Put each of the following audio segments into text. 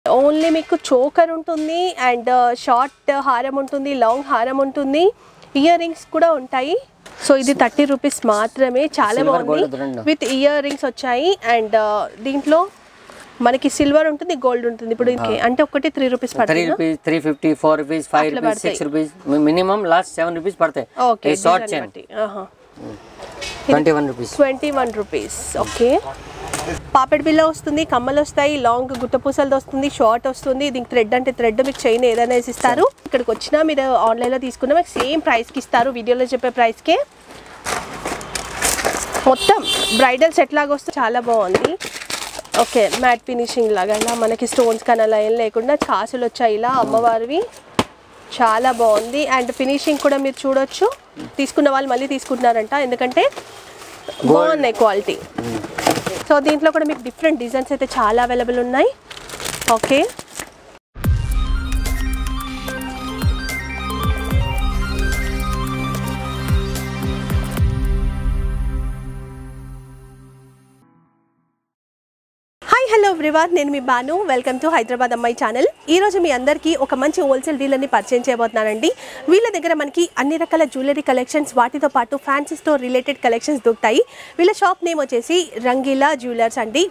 Only మీకు choker ఉంటుంది and short హారం ఉంటుంది లాంగ్ హారం ఉంటుంది ఇయర్ రింగ్స్ కూడా ఉంటాయి సో ఇది థర్టీ రూపీస్ మాత్రమే చాలా Silver, బాగుంది gold రెండు. విత్ ఇయర్ రింగ్స్ వచ్చాయి అండ్ దీంట్లో మనకి సిల్వర్ ఉంటుంది గోల్డ్ ఉంటుంది ఇప్పుడు ఇంకే అంటే ఒకటి త్రీ రూపీస్ త్రీ పడుతుంది rupees three fifty four rupees five అట్లా rupees six rupees minimum last seven rupees పడతాయి ఓకే ఈ short chain twenty one rupees twenty one rupees okay పాపెడ్ బిల్ల వస్తుంది కమ్మలు వస్తాయి లాంగ్ గుట్టపూసలది వస్తుంది షార్ట్ వస్తుంది దీనికి థ్రెడ్ అంటే థ్రెడ్ మీకు చైన్ ఏదైనా వేసి ఇస్తారు ఇక్కడికి వచ్చినా మీరు ఆన్లైన్లో తీసుకున్నా మీకు సేమ్ ప్రైస్కి ఇస్తారు వీడియోలో చెప్పే ప్రైస్కే మొత్తం బ్రైడల్ సెట్ లాగా వస్తే చాలా బాగుంది ఓకే మ్యాట్ ఫినిషింగ్ లాగా ఇలా మనకి స్టోన్స్ కానీ అలా ఏం లేకుండా కాసులు వచ్చాయి ఇలా అమ్మవారివి చాలా బాగుంది అండ్ ఫినిషింగ్ కూడా మీరు చూడొచ్చు తీసుకున్న వాళ్ళు మళ్ళీ తీసుకుంటున్నారంట ఎందుకంటే బాగున్నాయి క్వాలిటీ సో దీంట్లో కూడా మీకు డిఫరెంట్ డిజైన్స్ అయితే చాలా అవైలబుల్ ఉన్నాయి ఓకే హాయ్ హలో ఎవ్రీవాన్ నేను మీ బాను వెల్కమ్ టు హైదరాబాద్ అమ్మాయి ఛానల్ ఈ రోజు మీ అందరికీ ఒక మంచి హోల్సేల్ డీలర్ని పరిచయం చేయబోతున్నానండి వీళ్ళ దగ్గర మనకి అన్ని రకాల జ్యువెలరీ కలెక్షన్స్ వాటితో పాటు ఫ్యాన్సీ స్టోర్ రిలేటెడ్ కలెక్షన్స్ దొరుకుతాయి వీళ్ళ షాప్ నేమ్ వచ్చేసి రంగీలా జ్యువెలర్స్ అండి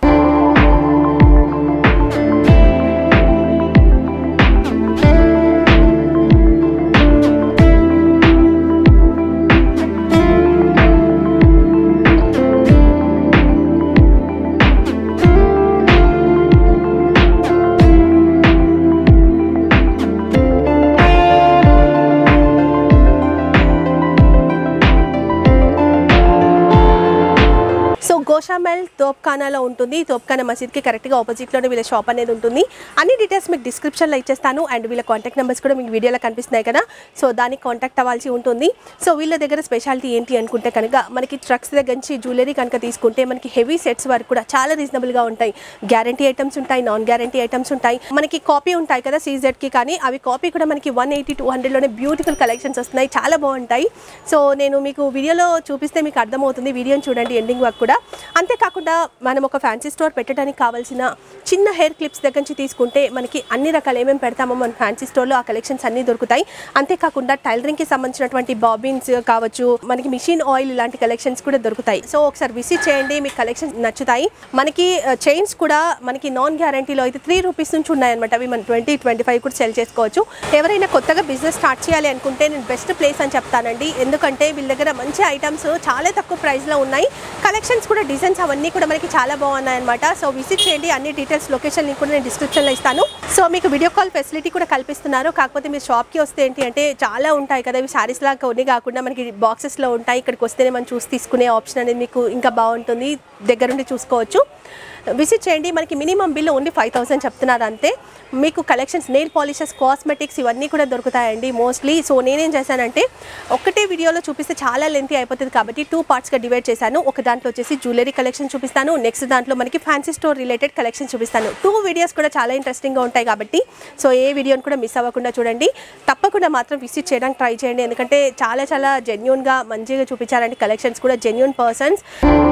సో గోషామెల్ తోప్ఖానాలో ఉంటుంది తోప్ఖానా మసీద్కి కరెక్ట్గా ఆపోజిట్లోనే వీళ్ళ షాప్ అనేది ఉంటుంది అన్ని డీటెయిల్స్ మీకు డిస్క్రిప్షన్లో ఇచ్చేస్తాను అండ్ వీళ్ళ కాంటాక్ట్ నెంబర్స్ కూడా మీకు వీడియోలో కనిపిస్తున్నాయి కదా సో దానికి కాంటాక్ట్ అవ్వాల్సి ఉంటుంది సో వీళ్ళ దగ్గర స్పెషాలిటీ ఏంటి అనుకుంటే కనుక మనకి ట్రక్స్ దగ్గర నుంచి జ్యువెలరీ కనుక తీసుకుంటే మనకి హెవీ సెట్స్ వరకు కూడా చాలా రీజనబుల్గా ఉంటాయి గ్యారంటీ ఐటమ్స్ ఉంటాయి నాన్ గ్యారంటీ ఐటమ్స్ ఉంటాయి మనకి కాపీ ఉంటాయి కదా సీజెడ్కి కానీ అవి కాపీ కూడా మనకి వన్ ఎయిటీ టూ హండ్రెడ్లోనే బ్యూటిఫుల్ కలెక్షన్స్ వస్తున్నాయి చాలా బాగుంటాయి సో నేను మీకు వీడియోలో చూపిస్తే మీకు అర్థమవుతుంది వీడియోని చూడండి ఎండింగ్ వరకు కూడా అంతేకాకుండా మనం ఒక ఫ్యాన్సీ స్టోర్ పెట్టడానికి కావాల్సిన చిన్న హెయిర్ క్లిప్స్ దగ్గర నుంచి తీసుకుంటే మనకి అన్ని రకాలు ఏమేమి పెడతామో మన ఫ్యాన్సీ స్టోర్లో ఆ కలెక్షన్స్ అన్నీ దొరుకుతాయి అంతేకాకుండా టైలరింగ్కి సంబంధించినటువంటి బాబిన్స్ కావచ్చు మనకి మిషన్ ఆయిల్ ఇలాంటి కలెక్షన్స్ కూడా దొరుకుతాయి సో ఒకసారి విజిట్ చేయండి మీకు కలెక్షన్స్ నచ్చుతాయి మనకి చైన్స్ కూడా మనకి నాన్ గ్యారంటీలో అయితే త్రీ రూపీస్ నుంచి ఉన్నాయన్నమాట అవి మనం ట్వంటీ ట్వంటీ ఫైవ్ కూడా సెల్ చేసుకోవచ్చు ఎవరైనా కొత్తగా బిజినెస్ స్టార్ట్ చేయాలి అనుకుంటే నేను బెస్ట్ ప్లేస్ అని చెప్తానండి ఎందుకంటే వీళ్ళ దగ్గర మంచి ఐటమ్స్ చాలా తక్కువ ప్రైస్లో ఉన్నాయి కలెక్షన్స్ కూడా డిజైన్స్ అవన్నీ కూడా మనకి చాలా బాగున్నాయి అనమాట సో విజిట్ చేయండి అన్ని డీటెయిల్స్ లొకేషన్ లింక్ కూడా నేను డిస్క్రిప్షన్లో ఇస్తాను సో మీకు వీడియో కాల్ ఫెసిలిటీ కూడా కల్పిస్తున్నారు కాకపోతే మీరు షాప్కి వస్తే ఏంటి అంటే చాలా ఉంటాయి కదా ఇవి శారీస్ లాగా కొన్ని కాకుండా మనకి బాక్సెస్లో ఉంటాయి ఇక్కడికి వస్తేనే మనం చూసి తీసుకునే ఆప్షన్ అనేది మీకు ఇంకా బాగుంటుంది దగ్గరుండి చూసుకోవచ్చు విజిట్ చేయండి మనకి minimum bill only five thousand చెప్తున్నారు అంతే మీకు కలెక్షన్స్ నెయిల్ పాలిషెస్ కాస్మెటిక్స్ ఇవన్నీ కూడా దొరుకుతాయండి మోస్ట్లీ సో నేనేం చేశానంటే ఒకటే వీడియోలో చూపిస్తే చాలా లెంతీ అయిపోతుంది కాబట్టి టూ పార్ట్స్గా డివైడ్ చేశాను ఒక దాంట్లో వచ్చేసి జ్యువెలరీ కలెక్షన్ చూపిస్తాను నెక్స్ట్ దాంట్లో మనకి ఫ్యాన్సీ స్టోర్ రిలేటెడ్ కలెక్షన్ చూపిస్తాను టూ వీడియోస్ కూడా చాలా ఇంట్రెస్టింగ్గా ఉంటాయి కాబట్టి సో ఏ వీడియోని కూడా మిస్ అవ్వకుండా చూడండి తప్పకుండా మాత్రం విజిట్ చేయడానికి ట్రై చేయండి ఎందుకంటే చాలా చాలా జెన్యున్గా మంచిగా చూపించారండి కలెక్షన్స్ కూడా జెన్యున్ పర్సన్స్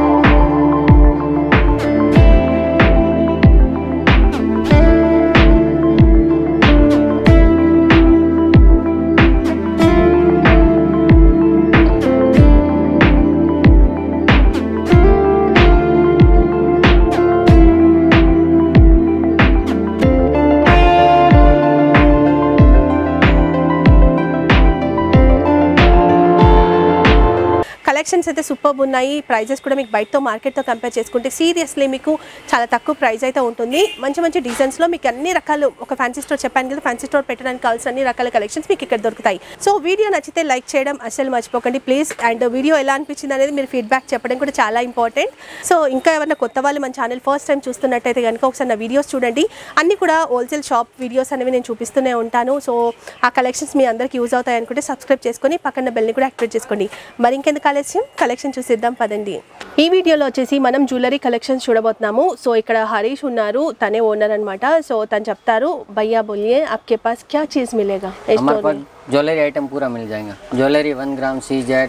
కలెక్షన్స్ అయితే సూపర్ ఉన్నాయి ప్రైజెస్ కూడా మీకు బయటతో మార్కెట్తో కంపేర్ చేసుకుంటే సీరియస్లీ మీకు చాలా తక్కువ ప్రైస్ అయితే ఉంటుంది మంచి మంచి డిజైన్స్లో మీకు అన్ని రకాలు ఒక ఫ్యాన్సీ స్టోర్ చెప్పాను కదా ఫ్యాన్సీ స్టోర్ పెట్టడానికి కావాల్సిన అన్ని రకాల కలెక్షన్స్ మీకు ఇక్కడ దొరుకుతాయి సో వీడియో నచ్చితే లైక్ చేయడం అసలు మర్చిపోకండి ప్లీజ్ అండ్ వీడియో ఎలా అనిపించింది అనేది మీరు ఫీడ్బ్యాక్ చెప్పడం కూడా చాలా ఇంపార్టెంట్ సో ఇంకా ఎవరైనా కొత్త వాళ్ళు మన ఛానల్ ఫస్ట్ టైం చూస్తున్నట్టయితే కనుక ఒకసారి నా వీడియోస్ చూడండి అన్ని కూడా హోల్సేల్ షాప్ వీడియోస్ అనేవి నేను చూపిస్తూనే ఉంటాను సో ఆ కలెక్షన్స్ మీ అందరికి యూజ్ అవుతాయి అనుకుంటే సబ్స్క్రైబ్ చేసుకొని పక్కన బెల్ని కూడా యాక్టివేట్ చేసుకోండి మరి ఇంకెందుకు ఆలస్యం కలెక్షన్ చూసిద్దాం పదండి ఈ వీడియోలో వచ్చేసి మనం జ్యువెలరీ కలెక్షన్స్ చూడబోతున్నాము సో ఇక్కడ హరీష్ ఉన్నారు తనే ఓనర్ అన్నమాట సో తను చెప్తారు భయ్యా బోలియే आपके पास क्या चीज मिलेगा इस हमारे store पास में? ज्वेलरी आइटम पूरा मिल जाएगा jewellery one gram C Z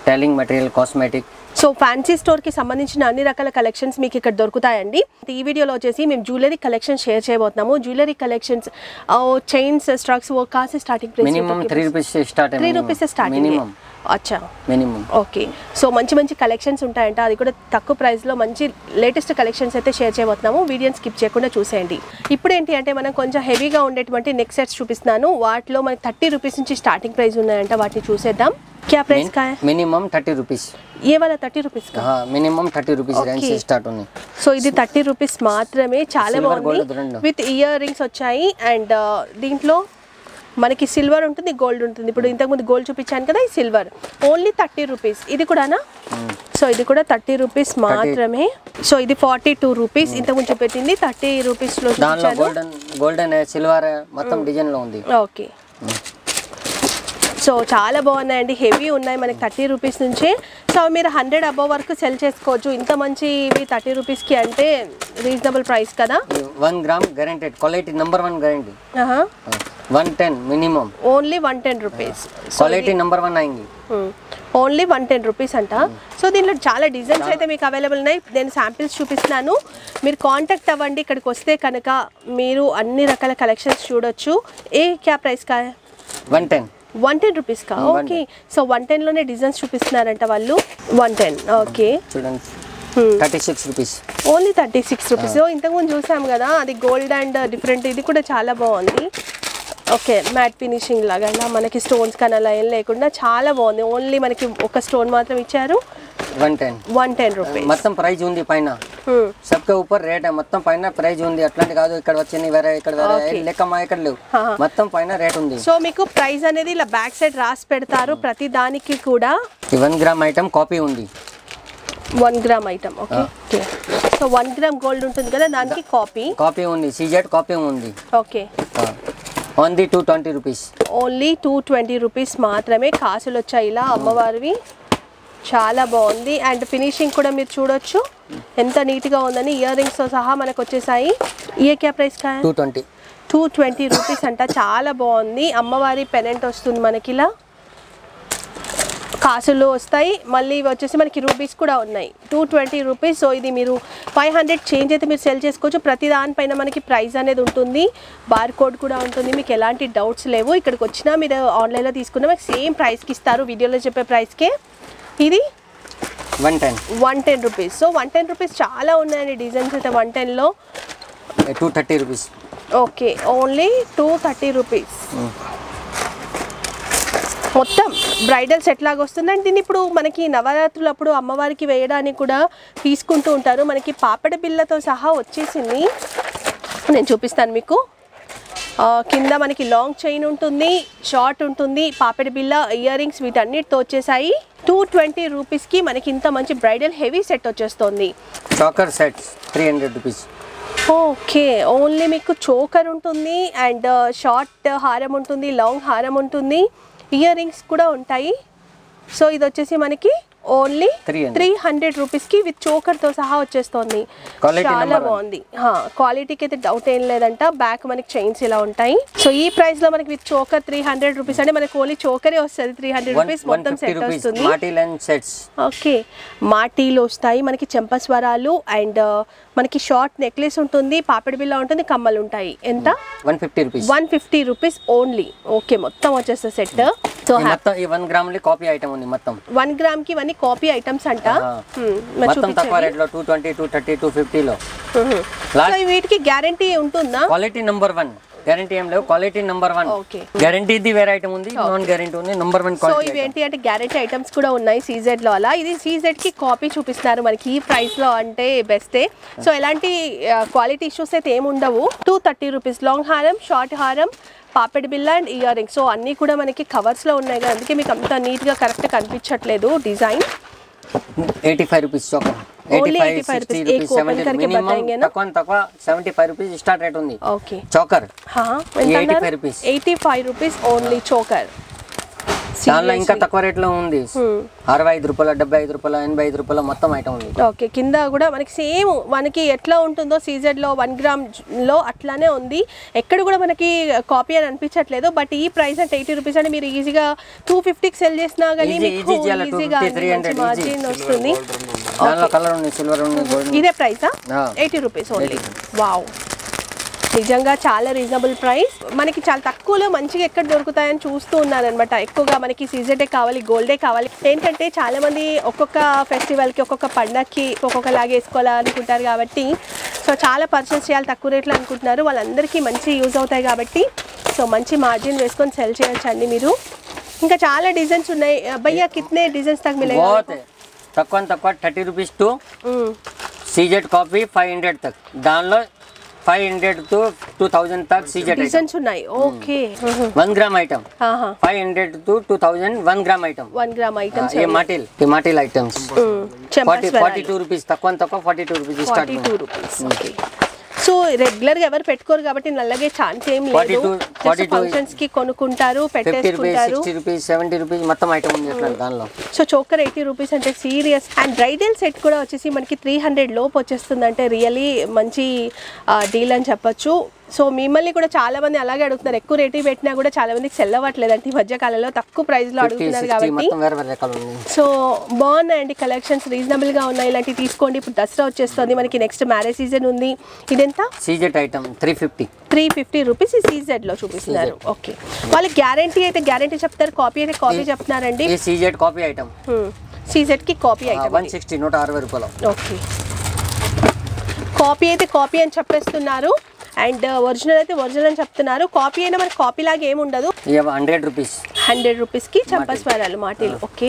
టైలింగ్ material cosmetic so fancy store కి సంబంధించిన అన్ని రకాల కలెక్షన్స్ మీకు ఇక్కడ దొరుకుతాయండి ఈ వీడియోలో వచ్చేసి మేము జ్యువెలరీ కలెక్షన్ షేర్ చేయబోతున్నాము జ్యువెలరీ కలెక్షన్స్ చైన్స్ స్ట్రక్స్ work cost starting minimum three rupees start three rupees starting minimum అచ్చా మినిమం ఓకే సో మంచి మంచి కలెక్షన్స్ ఉంటాయంట అది కూడా తక్కువ ప్రైస్లో మంచి లేటెస్ట్ కలెక్షన్స్ అయితే షేర్ చేయబోతున్నాము వీడియోని స్కిప్ చేయకుండా చూసేయండి ఇప్పుడు ఏంటి అంటే మనం కొంచెం హెవీగా ఉండేటువంటి నెక్ సెట్స్ చూపిస్తున్నాను వాటిలో మనకి థర్టీ రూపీస్ నుంచి స్టార్టింగ్ ప్రైస్ ఉన్నాయంట వాటిని చూసేద్దాం క్యా ప్రైస్ కా మినిమం థర్టీ రూపీస్ ఏ వాళ్ళ థర్టీ రూపీస్ కా minimum thirty rupees range Okay. Start ఉంది సో ఇది థర్టీ రూపీస్ మాత్రమే చాలా Silver, బాగుంది gold రెండు. విత్ ఇయర్ రింగ్స్ వచ్చాయి అండ్ దీంట్లో మనకి సిల్వర్ ఉంటుంది గోల్డ్ ఉంటుంది ఇప్పుడు ఇంతకుముందు గోల్డ్ చూపించాను కదా ఈ సిల్వర్ ఓన్లీ థర్టీ రూపీస్ ఇది కూడానా సో ఇది కూడా థర్టీ రూపీస్ మాత్రమే సో ఇది ఫార్టీ టూ రూపీస్ ఇంతకుముందు చూపెట్టింది థర్టీ రూపీస్లో దానిలో చూపించాను గోల్డెన్ గోల్డెన్ సిల్వర్ మొత్తం డిజైన్ లో ఉంది ఓకే సో చాలా బాగున్నాయండి హెవీ ఉన్నాయి మనకి థర్టీ రూపీస్ నుంచి సో మీరు హండ్రెడ్ అబవ్ వరకు సెల్ చేసుకోవచ్చు ఇంత మంచి ఇవి థర్టీ రూపీస్కి అంటే రీజనబుల్ ప్రైస్ కదా one gram guaranteed quality number one guarantee one ten minimum only one ten rupees quality number one అయింది ఓన్లీ వన్ టెన్ రూపీస్ అంట సో దీంట్లో చాలా డిజైన్స్ అయితే మీకు అవైలబుల్ ఉన్నాయి నేను శాంపిల్స్ చూపిస్తున్నాను మీరు కాంటాక్ట్ అవ్వండి ఇక్కడికి వస్తే కనుక మీరు అన్ని రకాల కలెక్షన్స్ చూడొచ్చు ఏ క్యా ప్రైస్ కా one ten one ten rupees కా ఓకే సో వన్ టెన్లోనే డిజైన్స్ చూపిస్తున్నారంట వాళ్ళు వన్ టెన్ ఓకే చూడండి thirty six rupees only thirty six rupees so ఇంతకుముందు చూసాం కదా అది గోల్డ్ అండ్ డిఫరెంట్ ఇది కూడా చాలా బాగుంది ఓకే మ్యాట్ ఫినిషింగ్ లాగా ఇలా మనకి స్టోన్స్ కానీ అలా ఏం లేకుండా చాలా బాగుంది ఓన్లీ మనకి ఒక స్టోన్ మాత్రం ఇచ్చారు one ten one ten rupees మొత్తం ప్రైజ్ ఉంది పైన సబ్కే ఊపర్ రేట్ మొత్తం పైన ప్రైజ్ ఉంది అట్లాంటి కాదు ఇక్కడ వచ్చింది వేరే ఇక్కడ వేరే Okay. ఏం లెక్కమ్మా ఇక్కడ లేవు హా. మొత్తం పైన రేట్ ఉంది సో మీకు ప్రైస్ అనేది ఇలా బ్యాక్ సైడ్ రాసి పెడతారు ప్రతి దానికి కూడా ఈ వన్ గ్రామ్ ఐటమ్ కాపీ ఉంది one gram item okay okay so one gram gold ఉంటుంది కదా దానికి కాపీ కాపీ ఉంది సీజెడ్ కాపీ ఉంది okay only two twenty rupees only two twenty rupees మాత్రమే కాసులు వచ్చాయి ఇలా అమ్మవారివి చాలా బాగుంది అండ్ ఫినిషింగ్ కూడా మీరు చూడొచ్చు ఎంత నీట్గా ఉందని ఇయర్ రింగ్స్తో సహా మనకు వచ్చేసాయి ఏ క్యా ప్రైస్ కా two twenty two twenty rupees అంట చాలా బాగుంది అమ్మవారి పెనెంట్ వస్తుంది మనకి ఇలా కాసులు వస్తాయి మళ్ళీ ఇవి వచ్చేసి మనకి రూపీస్ కూడా ఉన్నాయి టూ ట్వంటీ రూపీస్ సో ఇది మీరు ఫైవ్ హండ్రెడ్ చేంజ్ అయితే మీరు సెల్ చేసుకోవచ్చు ప్రతి దానిపైన మనకి ప్రైస్ అనేది ఉంటుంది బార్ కోడ్ కూడా ఉంటుంది మీకు ఎలాంటి డౌట్స్ లేవు ఇక్కడికి వచ్చినా మీరు ఆన్లైన్లో తీసుకున్నా మీకు సేమ్ ప్రైస్కి ఇస్తారు వీడియోలో చెప్పే ప్రైస్కే ఇది one ten one ten rupees so one ten rupees చాలా ఉన్నాయండి డిజైన్స్ అయితే వన్ టెన్లో two thirty rupees okay only two thirty rupees మొత్తం బ్రైడల్ సెట్ లాగా వస్తుంది అండ్ దీన్ని ఇప్పుడు మనకి నవరాత్రులు అప్పుడు అమ్మవారికి వేయడానికి కూడా తీసుకుంటూ ఉంటారు మనకి పాపడ బిళ్ళతో సహా వచ్చేసింది నేను చూపిస్తాను మీకు ఆ, కింద మనకి లాంగ్ చైన్ ఉంటుంది షార్ట్ ఉంటుంది పాపెడి బిల్ల ఇయర్ రింగ్స్ వీటన్నిటితో వచ్చేసాయి టూ ట్వంటీ రూపీస్కి మనకి ఇంత మంచి బ్రైడల్ హెవీ సెట్ వచ్చేస్తుంది choker sets three hundred rupees okay only మీకు చోకర్ ఉంటుంది అండ్ షార్ట్ హారం ఉంటుంది లాంగ్ హారం ఉంటుంది ఇయర్ రింగ్స్ కూడా ఉంటాయి సో ఇది వచ్చేసి మనకి ఓన్లీ 300. త్రీ హండ్రెడ్ రూపీస్కి విత్ చోకర్తో సహా వచ్చేస్తుంది Quality చాలా number one. బాగుంది క్వాలిటీకి అయితే డౌట్ ఏం లేదంట బ్యాక్ మనకి చైన్స్ ఇలా ఉంటాయి సో ఈ ప్రైస్ లో మనకి with choker three hundred rupees అంటే మనకి ఓన్లీ చోకరే వస్తుంది three hundred one rupees one మొత్తం ఫిఫ్టీ సెట్ రూపీస్ వస్తుంది మాటీ లైన్ సెట్స్ ఓకే మాటీలు వస్తాయి మనకి చెంపస్వరాలు అండ్ మనకి షార్ట్ నెక్లెస్ ఉంటుంది పాపిడి బిల్ల ఉంటుంది కమ్మలు ఉంటాయి ఎంత one fifty rupees one fifty rupees only okay మొత్తం వచ్చేస్తుంది సెట్ సో మొత్తం ఈ వన్ గ్రామ్ లో కాపీ ఐటమ్ ఉంది మొత్తం వన్ గ్రామ్ కి ఇవన్నీ కాపీ ఐటమ్స్ అంట ఆహా. Hmm, మరి మొత్తం తక్కువ చూపించండి రేట్ లో two twenty two thirty two ఫిఫ్టీలో Mhm. Last- సో వీటికి గ్యారంటీ ఉంటుందా క్వాలిటీ నెంబర్ వన్ గ్యారంటీ ఏం లేవు క్వాలిటీ నెంబర్ వన్ ఓకే గ్యారంటీది వేరే ఐటమ్ ఉంది నాన్ గ్యారంటీ ఉంది నెంబర్ వన్ సో క్వాలిటీ ఇవి ఏంటి అంటే గ్యారెంటీ ఐటమ్స్ కూడా ఉన్నాయి సీజెడ్ లో అలా ఇది సీజెడ్ కి కాపీ చూపిస్తున్నారు మనకి ఈ ప్రైస్ లో అంటే బెస్టే సో ఎలాంటి క్వాలిటీ ఇష్యూస్ అయితే ఏమి ఉండవు టూ థర్టీ రూపీస్ లాంగ్ హారం షార్ట్ హారం పాపెడ్ బిల్ల అండ్ ఇయర్ రింగ్ సో అన్నీ కూడా మనకి కవర్స్ లో ఉన్నాయి కదా అందుకే మీకు అంత నీట్ గా కరెక్ట్ కనిపించట్లేదు design eighty five rupees choker Only 85 eighty five sixty rupees. एक रुपीज open सेवेंटी करके बताएंगे मिनिमम ना? तक तक seventy five rupees start rate ఉంది ఓకే చౌకర్ ఎంత 85 rupees. Eighty five rupees only choker దానిలో ఇంకా తక్కువ రేట్లో ఉంది అరవై ఐదు రూపాయలు డెబ్బై ఐదు రూపాయలు ఎనభై ఐదు రూపాయలు మొత్తం ఐటమ్ ఉంది ఓకే కింద కూడా మనకి సేమ్ మనకి ఎట్లా ఉంటుందో సీజెడ్లో వన్ గ్రామ్ లో అట్లానే ఉంది ఎక్కడ కూడా మనకి కాపీ అని అనిపించట్లేదు బట్ ఈ ప్రైస్ అంటే ఎయిటీ రూపీస్ అంటే మీరు ఈజీగా టూ ఫిఫ్టీకి సెల్ చేసినా కానీ Easy, మీకు easy చేయాలి, ఈజీగా 250, 300 మార్జిన్ easy. వస్తుంది దానిలో కలర్ ఉంది సిల్వర్ ఉంది గోల్డ్ ఇదే ప్రైసా ఆ. ఎయిటీ రూపీస్ ఓన్లీ వావ్ నిజంగా చాలా రీజనబుల్ ప్రైస్ మనకి చాలా తక్కువలో మంచిగా ఎక్కడ దొరుకుతాయని చూస్తూ ఉన్నాను అనమాట ఎక్కువగా మనకి సీజెడే కావాలి గోల్డే కావాలి ఏంటంటే చాలా మంది ఒక్కొక్క ఫెస్టివల్కి ఒక్కొక్క పండగకి ఒక్కొక్కలాగా వేసుకోవాలనుకుంటారు కాబట్టి సో చాలా పర్చేస్ చేయాలి తక్కువ రేట్లో అనుకుంటున్నారు వాళ్ళందరికీ మంచి యూజ్ అవుతాయి కాబట్టి సో మంచి మార్జిన్ వేసుకొని సెల్ చేయొచ్చు అండి మీరు ఇంకా చాలా డిజైన్స్ ఉన్నాయి భయ్యా కితనే డిజైన్స్ తగ్గ మిలేగా बहुत है తక్కువ తక్కువ thirty rupees to hmm. CZ copy five hundred తక్ దానిలో five hundred to two thousand తక్ సీజెడ్ ఐటమ్ డిజైన్స్ ఉన్నాయి ఓకే వన్ గ్రామ్ ఐటమ్ ఆహా five hundred to two thousand one gram item one gram items ये माटिल ये माटिल items forty forty two rupees తక్కువ తక్కువ forty two rupees start forty two rupees okay so regular గా ఎవరు పెట్టుకోరు కాబట్టి నల్లగే ఛాన్స్ ఏం 42 లేదు 42 ఫంక్షన్స్ కి కొనుక్కుంటారు ఫిఫ్టీ రూపీస్ పెట్టేసుకుంటారు సిక్స్టీ రూపీస్ సెవెంటీ రూపీస్ మొత్తం ఐటమ్ ఉంది అట్లా దానిలో సో చోకర్ ఎయిటీ రూపీస్ అంటే సీరియస్ అండ్ బ్రైడల్ సెట్ కూడా వచ్చేసి మనకి త్రీ హండ్రెడ్ లోపు వచ్చేస్తుంది అంటే రియలీ మంచి డీల్ అని చెప్పొచ్చు సో మిమ్మల్ని కూడా చాలా మంది అలాగే అడుగుతున్నారు ఎక్కువ రేటు పెట్టినా కూడా చాలా మందికి సెల్ అవ్వట్లేదు అంటే ఈ మధ్య కాలంలో తక్కువ ప్రైస్ లో ఫిఫ్టీ అడుగుతున్నారు సిక్స్టీ కాబట్టి మొత్తం వేరే వేరే రకాలు ఉంది సో బాగున్నాయండి కలెక్షన్స్ రీజనబుల్ గా ఉన్నాయి ఇలాంటివి తీసుకోండి ఇప్పుడు దసరా వచ్చేస్తుంది మనకి నెక్స్ట్ మ్యారేజ్ సీజన్ ఉంది ఇదెంత CZ item three fifty three fifty rupees ఈ సీజెడ్ లో చూపిస్తున్నారు ఓకే వాళ్ళకి గ్యారంటీ అయితే గ్యారంటీ చెప్తారు కాపీ అయితే కాపీ చెప్తున్నారండి ఈ సీజెడ్ కాపీ ఐటమ్ సీజెడ్ కి కాపీ ఐటమ్ వన్ సిక్స్టీ నూట అరవై రూపాయలు ఓకే కాపీ అయితే కాపీ అని చెప్పేస్తున్నారు అండ్ ఒరిజినల్ అయితే ఒరిజినల్ అని చెప్తున్నారు కాపీ అయినా మనకి కాపీ లాగా ఏమి ఉండదు ఇక హండ్రెడ్ రూపీస్ హండ్రెడ్ రూపీస్కి చంపస్వరాలు మాటిలు okay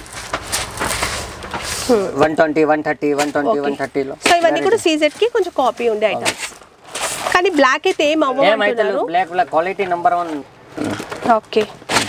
one twenty one thirty one twenty one okay థర్టీలో సో ఇవన్నీ కూడా సీజెడ్ కి కొంచెం కాపీ ఉండే ఐటమ్స్ కానీ బ్లాక్ అయితే ఏం ఏమైతే అవ్వమంటున్నారు black black quality number one okay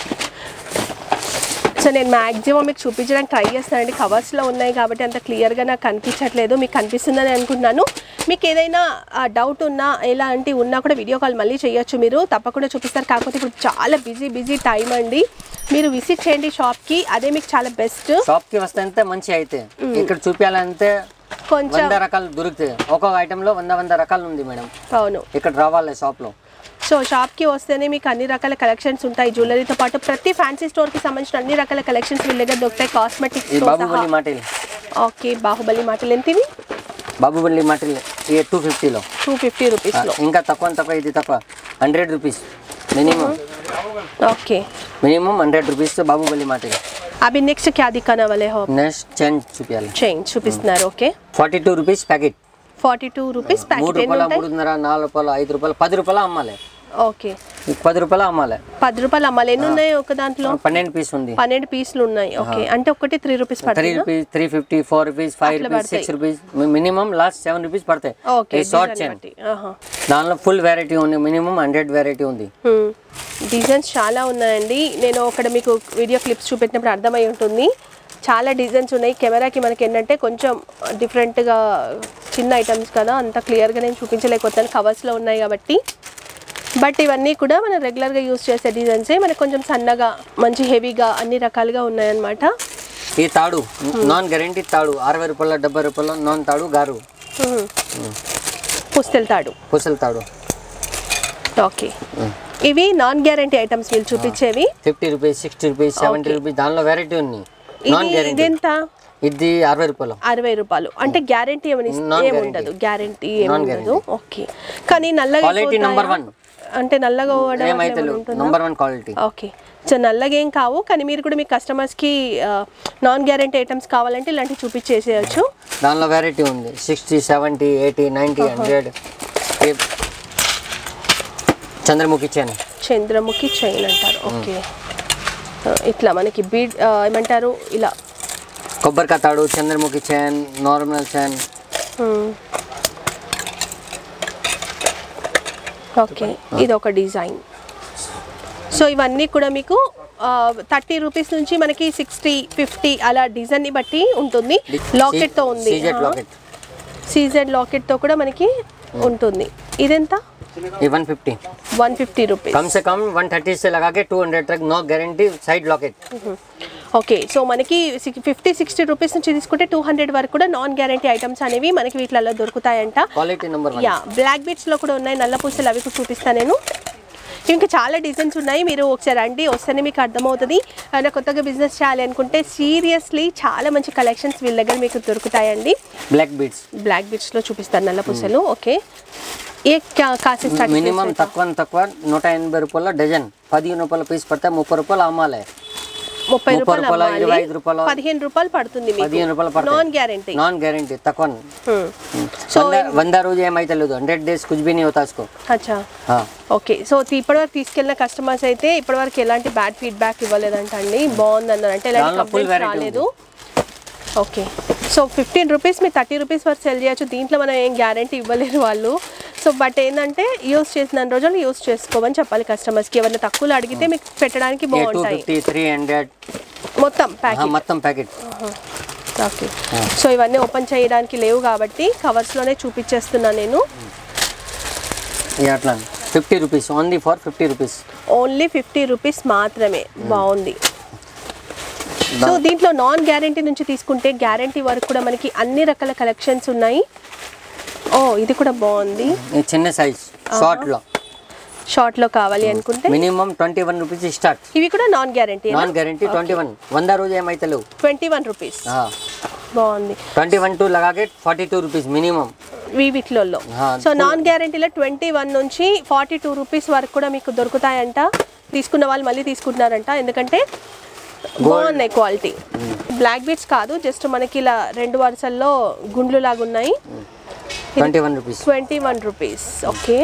so నేను మ్యాక్సిమం మీకు చూపించడానికి ట్రై చేస్తానండి కవర్స్లో ఉన్నాయి కాబట్టి అంత క్లియర్గా నాకు కనిపించట్లేదు మీకు కనిపిస్తుందని అనుకుంటున్నాను మీకు ఏదైనా డౌట్ ఉన్నా ఎలాంటి ఉన్నా కూడా వీడియో కాల్ మళ్ళీ చేయొచ్చు మీరు తప్పకుండా చూపిస్తారు కాకపోతే ఇప్పుడు చాలా బిజీ బిజీ టైం అండి మీరు విజిట్ చేయండి షాప్కి అదే మీకు చాలా బెస్ట్ షాప్ కి వస్తే అంతే మంచి అయితే ఇక్కడ చూపించాలంటే కొంచెం వంద రకాలు దొరుకుతాయి ఒక్కొక్క ఐటమ్ లో వంద వంద రకాలు ఉంది మేడం అవును ఇక్కడ రావాలి షాప్ లో సో షాప్కి వస్తేనే మీకు అన్ని రకాల కలెక్షన్స్ ఉంటాయి జ్యువెలరీతో పాటు ప్రతి ఫ్యాన్సీ స్టోర్కి సంబంధించిన అన్ని రకాల కలెక్షన్స్ వీళ్ళ దగ్గర దొరుకుతాయి ఈ కాస్మెటిక్స్ బాబుబలి మాటిల్ ఓకే బాహుబలి మాటలు ఎంతవి బాబుబలి మాటిల్ ఈ టూ ఫిఫ్టీలో టూ ఫిఫ్టీ రూపీస్లో ఇంకా తక్కువ తక్కువ ఇది తక్కువ hundred rupees minimum okay minimum hundred rupees Baahubali మాటిల్ अभी नेक्स्ट क्या दिखाने वाले हो నెక్స్ట్ చేంజ్ చూపించాలి చైన్ చూపిస్తున్నారు okay forty two rupees packet forty two rupees మూడు ప్యాకెట్ ఎన్ని రూపాయల ఉంటాయి మూడున్నర నాలుగు రూపాయలు ఐదు రూపాయలు పది రూపాయలు అమ్మాలి ఓకే ఈ పది రూపాయలు అమ్మాలి పది రూపాయలు అమ్మాలి ఎన్ని ఉన్నాయి ఒక దాంట్లో పన్నెండు పీస్ ఉంది పన్నెండు పీసులు ఉన్నాయి ఓకే అంటే ఒకటి త్రీ రూపీస్ త్రీ పడుతుంది rupees three fifty four rupees five అట్లా rupees six rupees minimum last seven rupees పడతాయి ఓకే ఈ షార్ట్ చైన్ దానిలో ఫుల్ వెరైటీ ఉంది మినిమం హండ్రెడ్ వెరైటీ ఉంది డిజైన్స్ చాలా ఉన్నాయండి నేను ఒకటి మీకు వీడియో క్లిప్స్ చూపెట్టినప్పుడు అర్థమై ఉంటుంది చాలా డిజైన్స్ ఉన్నాయి కెమెరాకి మనకి ఏంటంటే కొంచెం డిఫరెంట్గా చిన్న ఐటమ్స్ కదా అంత క్లియర్గా నేను చూపించలేకపోతాను కవర్స్లో ఉన్నాయి కాబట్టి బట్ ఇవన్నీ కూడా మనం రెగ్యులర్గా యూస్ చేసే డిజైన్సే మనకు కొంచెం సన్నగా మంచి హెవీగా అన్ని రకాలుగా ఉన్నాయన్నమాట ఈ తాడు నాన్ గ్యారంటీ తాడు అరవై రూపాయల డెబ్బై రూపాయల నాన్ తాడు గారు పుస్తెళ్తాడు పుసల తాడు ఓకే ఇవి నాన్ గ్యారంటీ ఐటమ్స్ వీళ్ళు చూపించేవి fifty rupees sixty rupees seventy rupees దానిలో వెరైటీ ఉంది నాన్ ఇది గ్యారంటీ ఇదెంత ఇది అరవై రూపాయలు అరవై రూపాయలు అంటే గ్యారంటీ ఏమని Non ఏముండదు గ్యారంటీ ఏముండదు ఓకే కానీ నల్లగా క్వాలిటీ అయిపోతాయా? నెంబర్ వన్ అంటే నల్లగా అవ్వడం ఏమైతే అట్లా ఏమైనా ఉంటుందా? Number one quality okay so నల్లగా ఏం కావు కానీ మీరు కూడా మీ కస్టమర్స్కి నాన్ గ్యారంటీ ఐటమ్స్ కావాలంటే ఇలాంటివి చూపించేసేయచ్చు దానిలో వెరైటీ ఉంది sixty seventy eighty ninety hundred Chandramukhi chain Chandramukhi chain అంటారు ఓకే ఆ, ఇట్లా మనకి బీడ్ ఆ, ఏమంటారు ఇలా కొబ్బరికాయ తాడు చంద్రముఖి చైన్ నార్మల్ చైన్ మ్మ్. ఓకే ఇది ఒక డిజైన్ సో ఇవన్నీ కూడా మీకు థర్టీ రూపీస్ నుంచి మనకి సిక్స్టీ ఫిఫ్టీ అలా డిజైన్ని బట్టి ఉంటుంది లాకెట్తో ఉంది సీజెట్ లాకెట్ సీజెడ్ లాకెట్తో కూడా మనకి ఉంటుంది ఇదెంత ये one fifty one fifty rupees कम से कम वन थर्टी से लगा के टू हंड्रेड तक no guarantee side locket okay so మనకి ఫిఫ్టీ సిక్స్టీ రూపీస్ నుంచి తీసుకుంటే టూ హండ్రెడ్ వరకు కూడా నాన్ గ్యారంటీ ఐటమ్స్ అనేవి మనకి వీటిలలో దొరుకుతాయంట क्वालिटी नंबर वन యా బ్లాక్ బీట్స్ లో కూడా ఉన్నాయి నల్ల పూసలు అవి కూడా చూపిస్తాను నేను ఇంకా చాలా డిజైన్స్ ఉన్నాయి మీరు ఒకసారి రండి వస్తేనే మీకు అర్థమవుతుంది ఏమైనా కొత్తగా బిజినెస్ చేయాలి అనుకుంటే సీరియస్లీ చాలా మంచి కలెక్షన్స్ వీళ్ళ దగ్గర మీకు దొరుకుతాయండి ब्लैक बीट्स బ్లాక్ బీట్స్ లో చూపిస్తాను నల్ల పూసలు ఓకే ఏ కా- కాస్ట్ స్టార్ట్ మినిమం తక్కువ తక్కువ నూట ఎనభై రూపాయల డజన్ పదిహేను రూపాయల పీస్ పడితే ముప్పై రూపాయలు అమ్మాలి ముప్పై ముప్పై రూపాయలు రూపాయలు, అమ్మాలి. ఇరవై ఐదు రూపాయలు. పదిహేను రూపాయలు పడుతుంది పదిహేను రూపాయలు నాన్ పడతాయి గ్యారంటీ నాన్ గ్యారంటీ తక్కువ సో వంద వంద రోజు ఏమైతే లేదు హండ్రెడ్ డేస్ కుछ भी नहीं होता इसको అచ్చా हाँ ఓకే సో ఇప్పటివరకు తీసుకెళ్ళిన కస్టమర్స్ అయితే ఇప్పటివరకు ఎలాంటి బ్యాడ్ ఫీడ్బ్యాక్ ఇవ్వలేదంట అండి బాగుంది అన్నారు అంటే ఎలాంటి దానిలో full కంప్లైంట్స్ variety రాలేదు ఓకే సో ఫిఫ్టీన్ రూపీస్ మీరు థర్టీ రూపీస్ వరకు సెల్ చేయొచ్చు దీంట్లో మనం ఏం గ్యారంటీ ఇవ్వలేరు వాళ్ళు సో బట్ ఏంటంటే యూస్ చేసిన రోజులు యూస్ చేసుకోమని చెప్పాలి కస్టమర్స్కి ఎవరైనా తక్కువలో అడిగితే మీకు పెట్టడానికి ये टू బాగుంటాయి फिफ्टी थ्री हंड्रेड మొత్తం ప్యాకెట్ మొత్తం ప్యాకెట్ ఓకే సో ఇవన్నీ ఓపెన్ చేయడానికి లేవు కాబట్టి కవర్స్లోనే చూపించేస్తున్నాను నేను ఇది అట్లా fifty rupees only for fifty rupees only fifty rupees మాత్రమే బాగుంది సో దీంట్లో నాన్ గ్యారంటీ నుంచి తీసుకుంటే గ్యారంటీ వరకు కూడా మనకి అన్ని రకాల కలెక్షన్స్ ఉన్నాయి ఓ ఇది కూడా బాగుంది ఈ చిన్న సైజ్ షార్ట్ లో షార్ట్ లో కావాలి అనుకుంటే minimum twenty one rupees start ఇవి కూడా non guarantee non guarantee twenty one వంద రోజు ఏమైతే లేవు ట్వంటీ వన్ రూపీస్ బాగుంది ట్వంటీ వన్ టూ లగాకే ఫార్టీ టూ రూపీస్ మినిమం ఈ వీటిలో ఆ, సో నాన్ గ్యారంటీలో ట్వంటీ వన్ నుంచి ఫార్టీ టూ రూపీస్ వరకు కూడా మీకు దొరుకుతాయంట తీసుకున్న వాళ్ళు మళ్ళీ తీసుకుంటున్నారంట ఎందుకంటే బాగున్నాయి క్వాలిటీ బ్లాక్ బీట్స్ కాదు జస్ట్ మనకి ఇలా రెండు వరుసల్లో గుండ్లు లాగా ఉన్నాయి twenty one rupees twenty one rupees okay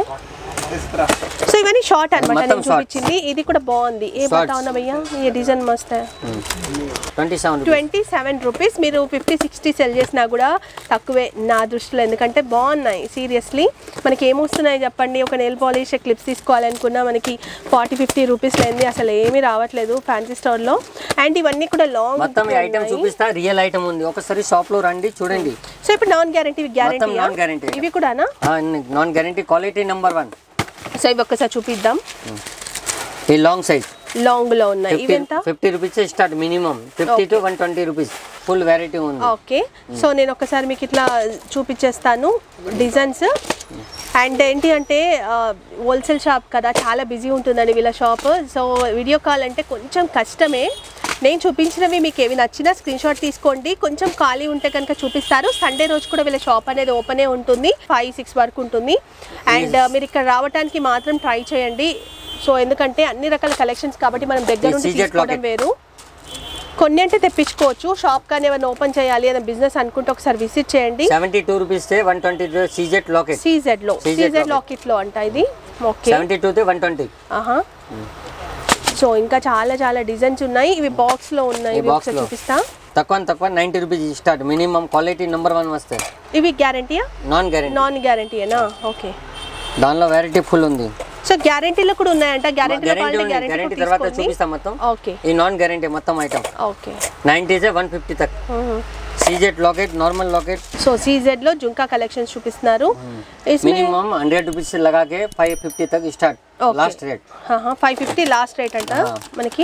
so ఇవన్నీ షార్ట్ అనమాట మొత్తం నేను చూపించింది ఇది కూడా బాగుంది ఏ Shorts. బతా ఉన్నా భయ్యా ఈ డిజైన్ మస్త్ twenty seven rupees twenty seven rupees మీరు ఫిఫ్టీ సిక్స్టీ సెల్ చేసినా కూడా తక్కువే నా దృష్టిలో ఎందుకంటే బాగున్నాయి సీరియస్లీ మనకి ఏమొస్తున్నాయి చెప్పండి ఒక నెయిల్ పాలిష్ క్లిప్స్ తీసుకోవాలనుకున్నా మనకి ఫార్టీ ఫిఫ్టీ రూపీస్ లేని అసలు ఏమీ రావట్లేదు ఫ్యాన్సీ స్టోర్లో అండ్ ఇవన్నీ కూడా లాంగ్ మొత్తం ఈ ఐటమ్ చూపిస్తా రియల్ ఐటమ్ ఉంది ఒకసారి షాప్ లో రండి చూడండి సో ఇప్పుడు నాన్ గ్యారంటీ గ్యారంటీ non-guarantee. ఇవి కూడానా non guarantee quality number one so ఇవి ఒక్కసారి చూపిద్దాం ఈ లాంగ్ సైజ్ లాంగ్ లో ఉన్నాయి ఇవి ఎంత fifty rupees start minimum fifty to one twenty rupees full variety ఉంది ఓకే సో నేను ఒకసారి మీకు ఇట్లా చూపించేస్తాను డిజైన్స్ అండ్ ఏంటి అంటే హోల్సేల్ షాప్ కదా చాలా బిజీ ఉంటుందండి వీళ్ళ షాప్ సో వీడియో కాల్ అంటే కొంచెం కష్టమే నేను చూపించినవి మీకు ఏవి నచ్చినా స్క్రీన్ షాట్ తీసుకోండి కొంచెం ఖాళీ ఉంటే కనుక చూపిస్తారు సండే రోజు కూడా వీళ్ళ షాప్ అనేది ఓపెనే ఉంటుంది ఫైవ్ సిక్స్ వరకు ఉంటుంది అండ్ మీరు ఇక్కడ రావడానికి మాత్రం ట్రై చేయండి సో ఎందుకంటే అన్ని రకాల కలెక్షన్స్ కాబట్టి మనం దగ్గర ఈ నుండి CZ తీసుకోవడం locket. వేరు కొన్ని అంటే తెప్పించుకోవచ్చు షాప్ కానీ ఏమైనా ఓపెన్ చేయాలి అనే బిజినెస్ అనుకుంటే ఒకసారి విజిట్ చేయండి seventy two rupees one twenty CZ locket CZ లో CZ సీజెడ్ locket. లాకెట్ లో అంట ఇది okay seventy two one twenty ఆహా సో ఇంకా చాలా చాలా డిజైన్స్ ఉన్నాయి ఇవి బాక్స్ లో ఉన్నాయి ఈ ఇవి box ఒకసారి లో. చూపిస్తా తక్కువ తక్కువ ninety rupees start minimum quality number one వస్తాయి ఇవి గ్యారంటీయా నాన్ గ్యారెంటీ నాన్ గ్యారంటీయేనా ఓకే దానిలో వెరైటీ ఫుల్ ఉంది సో గ్యారంటీలో కూడా ఉన్నాయంట గ్యారంటీలో గ్యారెంటీ కావాలంటే ఉంది గ్యారంటీ గ్యారెంటీ కూడా తర్వాత తీసుకోండి చూపిస్తాం మొత్తం ఓకే ఈ నాన్ గ్యారెంటీ మొత్తం item okay ninety one fifty తక్ CZ locket normal locket so CZ లో జుంకా కలెక్షన్స్ చూపిస్తున్నారు इसमें మినిమం హండ్రెడ్ రూపీస్ लगा के फाइव फिफ्टी तक start Okay. Last rate five fifty last rate అంట हाँ। మనకి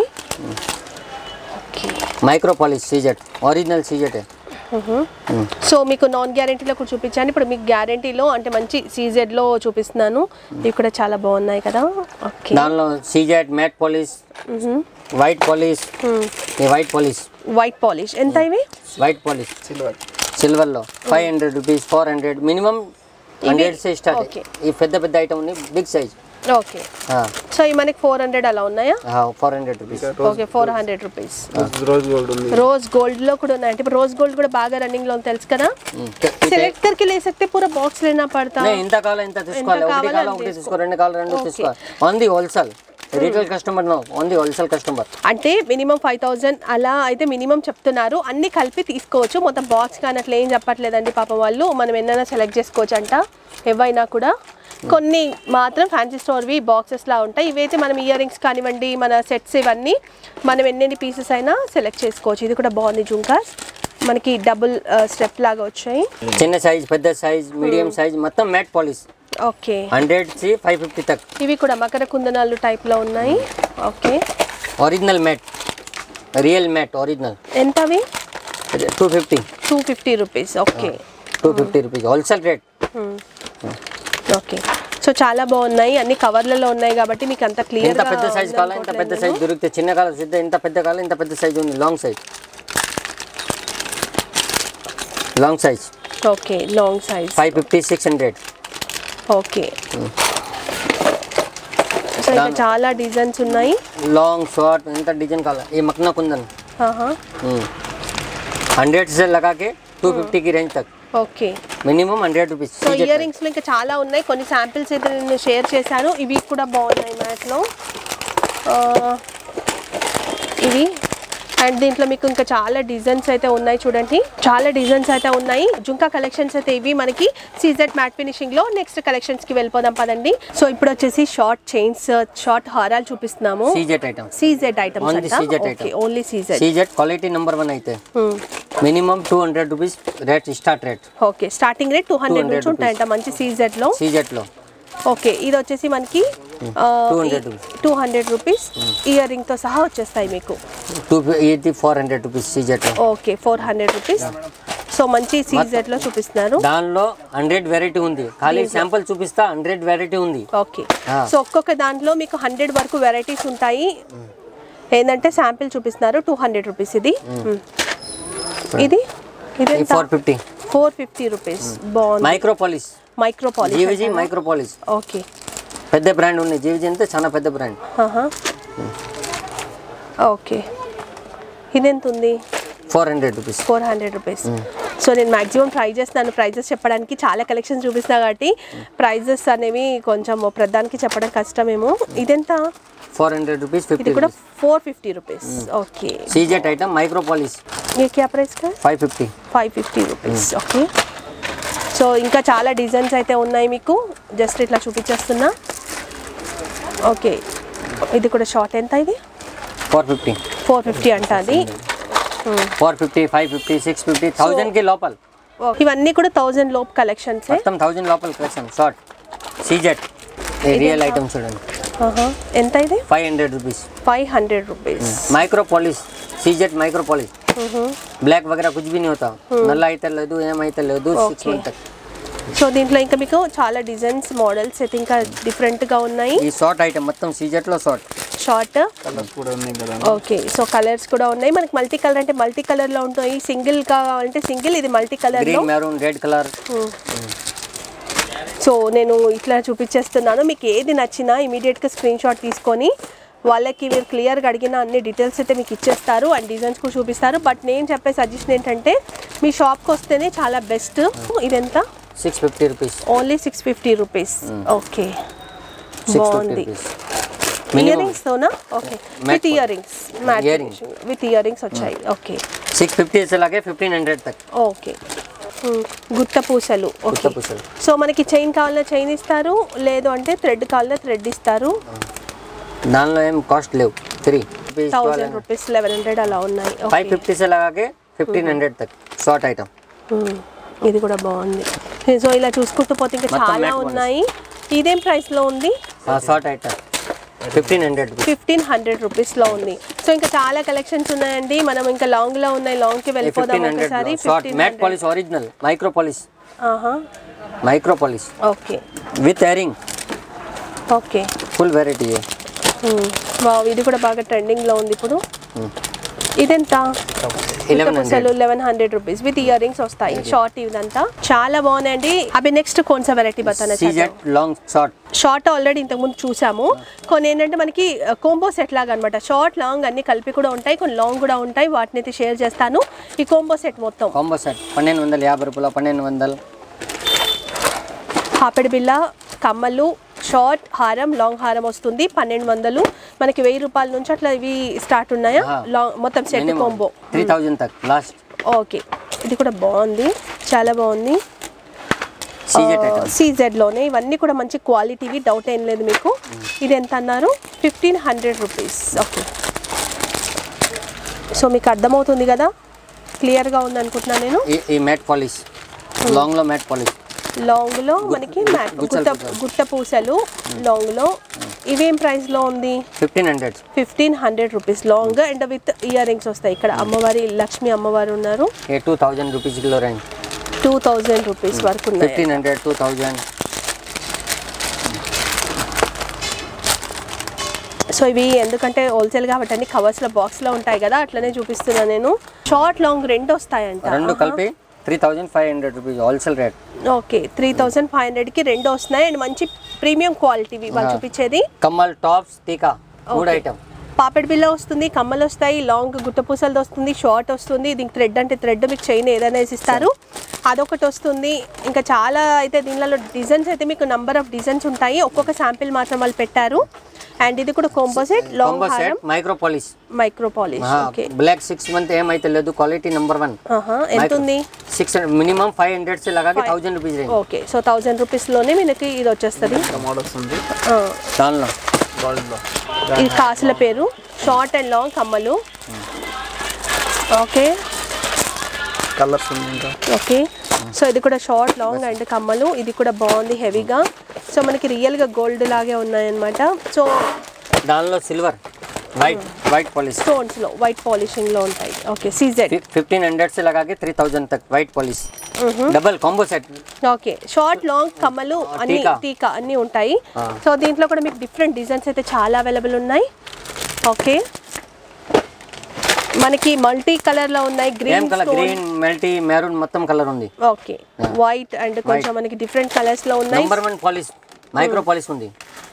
okay micro polish CZ original CZ है సో మీకు నాన్ గ్యారంటీలో కూడా చూపించాను ఇప్పుడు మీకు గ్యారంటీలో అంటే మంచి సీజెడ్లో చూపిస్తున్నాను ఇవి కూడా చాలా బాగున్నాయి కదా ఓకే దానిలో CZ matte polish white polish ఈ వైట్ పాలిష్ వైట్ పాలిష్ ఎంత ఇవి వైట్ పాలిష్ సిల్వర్ సిల్వర్లో five hundred rupees four hundred minimum hundred సే స్టార్ట్ Okay. ఈ పెద్ద పెద్ద ఐటమ్ ఉంది బిగ్ సైజ్ ఓకే సో ఇవి మనకి ఫోర్ హండ్రెడ్ అలా ఉన్నాయా four hundred rupees okay four hundred rupees rose gold ఉంది రోజ్ గోల్డ్ లో కూడా ఉన్నాయి అంటే ఇప్పుడు రోజ్ గోల్డ్ కూడా బాగా రన్నింగ్ లో ఉంది తెలుసు కదా సెలెక్ట్ करके ले सकते पूरा बॉक्स लेना पड़ता ఇంత కాలం ఇంత తీసుకోవాలి ఒకటి కావాలో కాలం అంత ఒకటి తీసుకో. తీసుకో రెండు కాలం రెండు తీసుకోవాలి on the wholesale retail customer no on the wholesale customer అంటే మినిమం ఫైవ్ థౌజండ్ అలా అయితే మినిమం చెప్తున్నారు అన్ని కలిపి తీసుకోవచ్చు మొత్తం బాక్స్ కానీ అట్లా ఏం చెప్పట్లేదండి పాపం వాళ్ళు మనం ఎన్నైనా సెలెక్ట్ చేసుకోవచ్చు అంట ఏవైనా కూడా కొన్ని మాత్రం ఫ్యాన్సీ స్టోర్వి బాక్సెస్ లా ఉంటాయి ఇవైతే మనం ఇయర్ రింగ్స్ కానివ్వండి మన సెట్స్ ఇవన్నీ మనం ఎన్నెన్ని పీసెస్ అయినా సెలెక్ట్ చేసుకోవచ్చు ఇది కూడా బాగుంది జుంకాస్ మనకి డబుల్ స్టెప్ లాగా వచ్చాయి చిన్న సైజ్ పెద్ద సైజ్ మీడియం సైజ్ మొత్తం మ్యాట్ పాలిష్ ఓకే हंड्रेड से फाइव फिफ्टी तक ఇవి కూడా మకర కుందనాలు టైప్లో ఉన్నాయి okay original matte real matte original ఎంత అవి two fifty two fifty rupees okay two fifty rupees wholesale rate okay so చాలా బాగున్నాయి అన్ని కవర్లలో ఉన్నాయి కాబట్టి మీకు అంత క్లియర్ ఎంత పెద్ద సైజ్ కావాలా ఇంత పెద్ద సైజ్ దొరికితే చిన్న కాలం సిద్ధ ఇంత పెద్ద కాలం ఇంత పెద్ద సైజ్ ఉంది long size long size okay long size five fifty six hundred okay so ఇంకా చాలా డిజైన్స్ ఉన్నాయి లాంగ్ షార్ట్ ఎంత डिजाइन काला ये मखना कुंदन ఆహా. हंड्रेड से लगा के टू फिफ्टी की रेंज तक okay minimum hundred rupees so ear రింగ్స్లో ఇంకా చాలా ఉన్నాయి కొన్ని శాంపిల్స్ అయితే నేను షేర్ చేశాను ఇవి కూడా బాగున్నాయి మ్యాట్లో ఇవి అండ్ దీంట్లో మీకు ఇంకా చాలా డిజైన్స్ అయితే ఉన్నాయి చూడండి చాలా డిజైన్స్ అయితే ఉన్నాయి జుంకా కలెక్షన్స్ అయితే ఇవి మనకి సీజెడ్ మ్యాట్ ఫినిషింగ్ లో నెక్స్ట్ కలెక్షన్స్ కి వెళ్ళిపోదాం పదండి సో ఇప్పుడు వచ్చేసి షార్ట్ చైన్స్ షార్ట్ హారాలు చూపిస్తున్నాము CZ item CZ items Only అంట CZ okay item. Only CZ CZ quality number one అయితే minimum two hundred rupees rate start rate okay starting rate two hundred 200 నుంచి ఉంటాయంట మంచి సీజెడ్ లో సీజెట్లో ఓకే ఇది వచ్చేసి మనకి 200 rupees. Two hundred rupees earring తో సహా వచ్చేస్తాయి మీకు టూ ఇది ఫోర్ హండ్రెడ్ రూపీస్ సీజెట్లో okay four hundred rupees so మంచి సీజెడ్ లో చూపిస్తున్నారు దానిలో హండ్రెడ్ వెరైటీ ఉంది ఖాళీ శాంపుల్ చూపిస్తా హండ్రెడ్ వెరైటీ ఉంది ఓకే ఆ. సో ఒక్కొక్క దాంట్లో మీకు హండ్రెడ్ వరకు వెరైటీస్ ఉంటాయి ఏంటంటే శాంపిల్ చూపిస్తున్నారు టూ హండ్రెడ్ రూపీస్ ఇది మ్మ్. ఇది ఇది four fifty four fifty rupees బాగుంది micro polish micro polish GVG micro polish okay పెద్ద బ్రాండ్ ఉంది జీవిజీ అంటే చాలా పెద్ద బ్రాండ్ ఆహా. ఓకే ఇదెంత ఉంది four hundred rupees four hundred rupees so నేను మాక్సిమం ట్రై చేస్తున్నాను ప్రైజెస్ చెప్పడానికి చాలా కలెక్షన్స్ చూపిస్తున్నా కాబట్టి ప్రైజెస్ అనేవి కొంచెం ప్రధానికి చెప్పడం కష్టమేమో ఇదెంత ఫోర్ హండ్రెడ్ రూపీస్ ఇది ఫిఫ్టీ కూడా four fifty rupees okay CZ item micro polish ये क्या ప్రైస్ का five fifty five fifty rupees okay so ఇంకా చాలా డిజైన్స్ అయితే ఉన్నాయి మీకు జస్ట్ ఇట్లా చూపించేస్తున్నా ఓకే ఇది కూడా షార్ట్ ఎంత ఇది फोर फिफ्टी ఫోర్ ఫిఫ్టీ అంట అది four fifty five fifty six fifty thousand కి లోపల ఇవన్నీ కూడా థౌజండ్ లోపు కలెక్షన్స్ మొత్తం థౌజండ్ లోపల collection short CZ real item చూడండి ఎంత ఇది five hundred rupees five hundred rupees micro polish CZ micro polish black వగैरह कुछ भी नहीं होता నల్ల అయితే లేదు ఏమైతే లేదు సిక్స్ Okay. మంత్ తక్ సో దీంట్లో ఇంకా మీకు చాలా డిజైన్స్ మోడల్స్ అయితే ఇంకా డిఫరెంట్గా ఉన్నాయి ఈ షార్ట్ ఐటమ్ మొత్తం సీజెట్ లో షార్ట్ షార్ట్ కలర్స్ కూడా ఉన్నాయి కదా ఓకే సో కలర్స్ కూడా ఉన్నాయి మనకి మల్టీ కలర్ అంటే మల్టీ కలర్ లో ఉంటాయి సింగిల్ కావాలంటే సింగిల్ ఇది మల్టీ కలర్ లో green maroon red colour so నేను ఇట్లా చూపించేస్తున్నాను మీకు ఏది నచ్చినా ఇమీడియట్గా స్క్రీన్ షాట్ తీసుకొని వాళ్ళకి మీరు క్లియర్గా అడిగిన అన్ని డీటెయిల్స్ అయితే మీకు ఇచ్చేస్తారు అండ్ డిజైన్స్ కూడా చూపిస్తారు బట్ నేను చెప్పే సజెషన్ ఏంటంటే మీ షాప్కి వస్తేనే చాలా బెస్ట్ ఇదెంత six fifty rupees only six fifty rupees okay six fifty బాగుంది రూపీస్ ఇయర్ మినిమం రింగ్స్ తోనా okay Matte with earrings matte Earrings. With earrings వచ్చాయి ఓకే సిక్స్ ఫిఫ్టీ से लगे फिफ्टीन हंड्रेड तक ఓకే మ్మ్. గుత్త పూసలు ఓకే గుత్త పూసలు. సో మనకి చైన్ కావాలన్నా చైన్ ఇస్తారు లేదు అంటే థ్రెడ్ కావాలన్నా థ్రెడ్ ఇస్తారు దానిలో ఏం కాస్ట్ లేవు three thousand rupees eleven hundred అలా ఉన్నాయి फाइव ఓకే फिफ्टी से लगा के फिफ्टीन हंड्रेड तक शॉर्ट आइटम మ్మ్. ఇది కూడా బాగుంది సో ఇలా చూసుకుంటూ పోతే ఇంకా మొత్తం చాలా matte ones. ఉన్నాయి ఇదేం price లో ఉంది short item fifteen hundred fifteen hundred రూపీస్లో ఉంది సో ఇంకా చాలా కలెక్షన్స్ ఉన్నాయండి మనం ఇంకా లాంగ్లో ఉన్నాయి లాంగ్కి వెళ్ళిపోదాం फिफ्टीन हंड्रेड ఒకసారి short fifteen matte polish original micro polish ఆహా micro polish okay with earring okay full variety है వావ్ ఇది కూడా బాగా ట్రెండింగ్లో ఉంది ఇప్పుడు ఇదెంత eleven hundred eleven hundred rupees with earrings వస్తాయి షార్ట్ ఇదంతా చాలా బాగున్నాయండి అవి నెక్స్ట్ కోన్సా వెరైటీ బతానా CZ long short short already ఇంతకుముందు చూసాము కొన్ని ఏంటంటే మనకి కోంబో సెట్ లాగా అనమాట షార్ట్ లాంగ్ అన్ని కలిపి కూడా ఉంటాయి కొన్ని లాంగ్ కూడా ఉంటాయి వాటిని అయితే షేర్ చేస్తాను ఈ కోంబో సెట్ మొత్తం కాంబో సెట్ పన్నెండు వందల యాభై రూపాయలు పన్నెండు వందలు పాపిడి బిల్ల కమ్మలు షార్ట్ హారం లాంగ్ హారం వస్తుంది పన్నెండు వందలు మనకి వెయ్యి రూపాయల నుంచి అట్లా ఇవి స్టార్ట్ ఉన్నాయా ఆ. లాంగ్ మొత్తం సెట్ కోంబో త్రీ థౌజండ్ తక్ లాస్ట్ ఓకే ఇది కూడా బాగుంది చాలా బాగుంది सीजेट आइटम సీజెడ్లోనే ఇవన్నీ కూడా మంచి క్వాలిటీవి డౌట్ ఏం లేదు మీకు ఇది ఎంత అన్నారు fifteen hundred rupees okay so మీకు అర్థమవుతుంది కదా క్లియర్గా ఉంది అనుకుంటున్నాను నేను ఈ ఈ మ్యాట్ పాలిష్ లాంగ్లో మ్యాట్ పాలిష్ లాంగ్ లో మనకి మ్యాట్ గుట్ట గుట్ట పూసలు లాంగ్ లో ఇవేం ప్రైస్ లో ఉంది fifteen hundred fifteen hundred rupees long and with earrings వస్తాయి ఇక్కడ అమ్మవారి లక్ష్మి అమ్మవారు ఉన్నారు ఏ two thousand rupees kilo range two thousand rupees వరకు ఉన్నాయి fifteen hundred two thousand so ఇవి ఎందుకంటే హోల్సేల్ కాబట్టి అన్ని కవర్స్ లో బాక్స్ లో ఉంటాయి కదా అట్లనే చూపిస్తున్నాను నేను షార్ట్ లాంగ్ రెండు వస్తాయంట రెండు కలిపి three thousand five hundred rupees wholesale rate okay three thousand five హండ్రెడ్కి రెండు వస్తున్నాయి అండ్ మంచి ప్రీమియం క్వాలిటీవి వాళ్ళు చూపించేది కమ్మల్ టాప్స్ టీకా మూడు ఐటమ్ పాపెడ్ బిల్ల వస్తుంది కమ్మలు వస్తాయి లాంగ్ గుట్టపూసలది వస్తుంది షార్ట్ వస్తుంది దీనికి థ్రెడ్ అంటే థ్రెడ్ మీకు చైన్ ఏదైనా వేసిస్తారు అదొకటి వస్తుంది ఇంకా చాలా అయితే దీనిలో డిజైన్స్ అయితే మీకు నంబర్ ఆఫ్ డిజైన్స్ ఉంటాయి ఒక్కొక్క శాంపిల్ మాత్రం వాళ్ళు పెట్టారు అండ్ ఇది కూడా కాంపోజిట్ లాంగ్ కాంబో హారం set micro polish micro polish okay black six month ఏమైతే లేదు క్వాలిటీ నెంబర్ వన్ ఆహా, ఎంత ఉంది సిక్స్ మినిమం ఫైవ్ హండ్రెడ్ से लगा के thousand rupees range okay so thousand రూపీస్లోనే మనకి ఇది వచ్చేస్తుంది మోడల్స్ ఉంది ఆ, దానిలో గోల్డ్లో ఇది కాసుల పేరు షార్ట్ అండ్ లాంగ్ కమ్మలు ఓకే కలర్స్ ఉంది ఇంకా ఓకే సో ఇది కూడా షార్ట్ లాంగ్ అండ్ కమ్మలు ఇది కూడా బాగుంది హెవీగా సో మనకి రియల్గా గోల్డ్ లాగే ఉన్నాయన్నమాట సో దానిలో సిల్వర్ వైట్ వైట్ पॉलिश స్టోన్స్లో వైట్ పాలిషింగ్లో ఉంటాయి ఓకే సీజెడ్ फिफ्टीन हंड्रेड से लगा के थ्री थाउजेंड तक white polish double combo set okay short long కమ్మలు అన్ని టీకా. టీకా అన్ని ఉంటాయి సో దీంట్లో కూడా మీకు డిఫరెంట్ డిజైన్స్ అయితే చాలా అవైలబుల్ ఉన్నాయి ఓకే మనకి మల్టీ కలర్ లో ఉన్నాయి ఏం green colour green multi maroon మొత్తం కలర్ ఉంది ఓకే వైట్ అండ్ కొంచెం మనకి డిఫరెంట్ కలర్స్ లో ఉన్నాయి number one polish micro polish ఉంది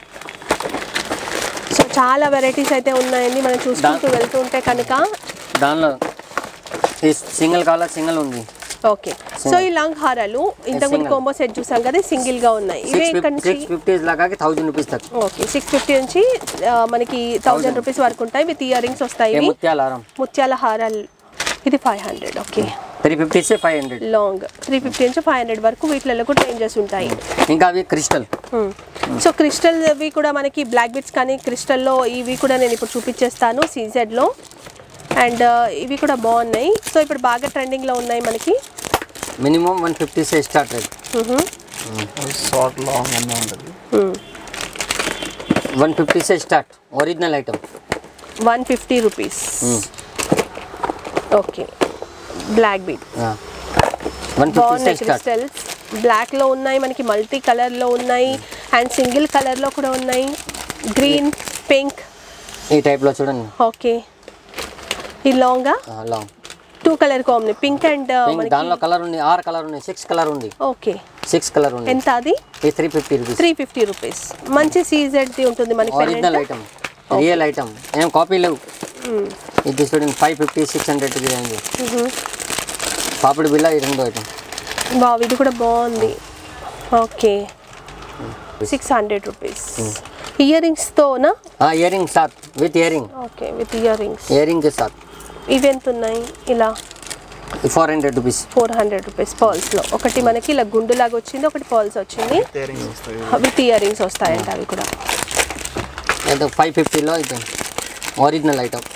సో చాలా వెరైటీస్ అయితే ఉన్నాయండి మనం చూసుకుంటూ వెళ్తూ ఉంటే కనుక దానిలో ఈ సింగిల్ కాలర్ సింగిల్ ఉంది ఓకే సో ఈ లాంగ్ హారాలు ఇంతకుముందు Single. కోంబో సెట్ చూసాం కదా సింగిల్ గా ఉన్నాయి ఇవే ఇక్కడ సిక్స్ నుంచి సిక్స్ ఫిఫ్టీ లగా के थाउजेंड रुपीज तक ఓకే సిక్స్ ఫిఫ్టీ నుంచి ఆ, మనకి థౌజండ్ రూపీస్ వరకు ఉంటాయి విత్ ఇయర్ రింగ్స్ వస్తాయి ये ఇవి. मुत्याल आराम ముత్యాల హారాలు ఇది five hundred okay three fifty से five hundred long three fifty నుంచి ఫైవ్ హండ్రెడ్ వరకు వీటిలలో కూడా రేంజెస్ ఉంటాయి ఇంకా అవి క్రిస్టల్ సో క్రిస్టల్ అవి కూడా మనకి బ్లాక్ బిట్స్ కానీ క్రిస్టల్లో ఇవి కూడా నేను ఇప్పుడు చూపించేస్తాను సీజెడ్లో అండ్ ఇవి కూడా బాగున్నాయి సో ఇప్పుడు బాగా ట్రెండింగ్లో ఉన్నాయి మనకి మినిమం వన్ ఫిఫ్టీ से स्टार्ट रेट షార్ట్ లాంగ్ అన్నీ ఉంటుంది वन फिफ्टी से start original item one fifty rupees okay black bead one fifty से బాగున్నాయి स्टार्ट క్రిస్టల్స్ బ్లాక్లో ఉన్నాయి మనకి మల్టీ కలర్లో ఉన్నాయి అండ్ సింగిల్ కలర్లో కూడా ఉన్నాయి గ్రీన్ పింక్ ఈ టైప్లో చూడండి ఓకే ఈ లాంగా long two colour combination pink and మనకి దానిలో కలర్ ఉంది ఆరు కలర్ ఉంది సిక్స్ కలర్ ఉంది ఓకే సిక్స్ కలర్ ఉంది ఎంత అది ఈ three fifty rupees three fifty rupees మంచి సీజెడ్ది ఉంటుంది మనకి ఒరిజినల్ ఐటమ్ రియల్ ఐటమ్ ఏం కాపీ లేవు ఇది చూడండి five fifty six hundred range పాపిడి బిల్ల ఈ రెండు ఐటమ్ బావ్ ఇది కూడా బాగుంది ఓకే సిక్స్ హండ్రెడ్ రూపీస్ ఇయర్ రింగ్స్తోనా ఇయర్ రింగ్ సాత్ with earring okay with earrings earring కే సాత్ ఇవి ఎంత ఉన్నాయి ఇలా four hundred rupees four hundred rupees పర్ల్స్లో ఒకటి మనకి ఇలా గుండులాగా వచ్చింది ఒకటి పర్ల్స్ వచ్చింది టేరింగ్స్ వస్తాయి విత్ ఇయర్ రింగ్స్ వస్తాయంట అవి కూడా అయితే ఫైవ్ ఫిఫ్టీలో అయితే ఒరిజినల్ ఐటమ్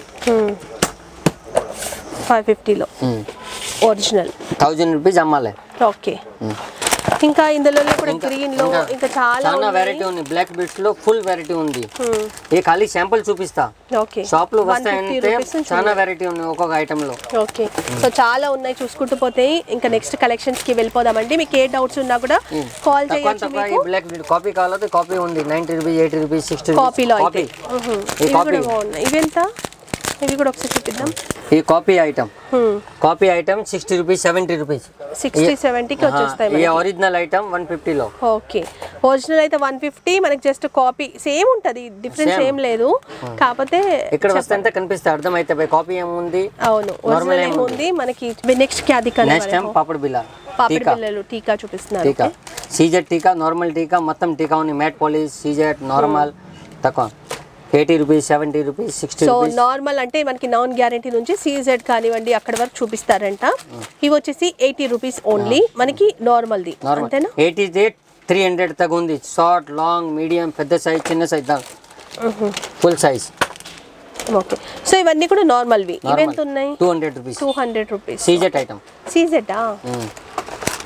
ఫైవ్ ఫిఫ్టీలో ఒరిజినల్ థౌజండ్ రూపీస్ అమ్మాలి ఓకే ఇంకా ఇందులో కూడా గ్రీన్లో ఇంకా చాలా చాలా ఉన్నాయి. వెరైటీ ఉంది బ్లాక్ బీట్స్ లో ఫుల్ వెరైటీ ఉంది Hmm. ఏ ఖాళీ శాంపుల్ చూపిస్తా ఓకే షాప్ లో 150 వస్తాయంటే రూపీస్ నుంచి చాలా వెరైటీ ఉంది ఒక్కొక్క ఐటమ్ లో ఓకే సో చాలా ఉన్నాయి చూసుకుంటూ పోతే ఇంకా నెక్స్ట్ కలెక్షన్స్ కి వెళ్ళిపోదామండి మీకు ఏ డౌట్స్ ఉన్నా కూడా కాల్ తక్కువ చేయొచ్చు తక్కువ మీకు ఈ బ్లాక్ బీట్ కాపీ కావాలంటే కాపీ ఉంది ninety rupees eighty rupees sixty కాపీలో అయితే కాపీ మ్హూ. ఈ ఇవి కాపీ కూడా బాగున్నాయి ఇవి ఎంత ఇవి కూడా ఒకసారి చూపిద్దాం ఈ copy item copy item sixty rupees seventy rupees sixty సెవెంటీకి వచ్చేస్తాయి ఈ మనకి. ఒరిజినల్ ఐటమ్ వన్ ఫిఫ్టీలో ఓకే ఒరిజినల్ అయితే వన్ ఫిఫ్టీ మనకి జస్ట్ కాపీ సేమ్ ఉంటుంది డిఫరెన్స్ Same. ఏం లేదు కాకపోతే ఇక్కడ వస్తే అంతా కనిపిస్తే అర్థమైతే బై కాపీ ఏముంది అవును ఒరిజినల్ ఏముంది మనకి నెక్స్ట్ కి అది నెక్స్ట్ టైం పాపడి బిల్ల పాపిడి టీకా పిల్లలు టీకా చూపిస్తున్నారు టీకా సీజెట్ టీకా నార్మల్ టీకా మొత్తం టీకా ఉంది మ్యాట్ పాలిష్ సీజెట్ నార్మల్ తక్కువ eighty rupees seventy rupees sixty so rupees normal అంటే మనకి నాన్ గ్యారంటీ నుంచి సీజెడ్ కానివ్వండి అక్కడ వరకు చూపిస్తారంట ఇవి వచ్చేసి ఎయిటీ రూపీస్ ఓన్లీ మనకి నార్మల్ది నార్మల్ అంతేనా ఎయిటీ ఎయిట్ త్రీ హండ్రెడ్ తగ్గ ఉంది షార్ట్ లాంగ్ మీడియం పెద్ద సైజ్ చిన్న size full size okay so ఇవన్నీ కూడా నార్మల్వి ఇవి ఎంత ఉన్నాయి two hundred rupees two hundred rupees CZ item సీజెటా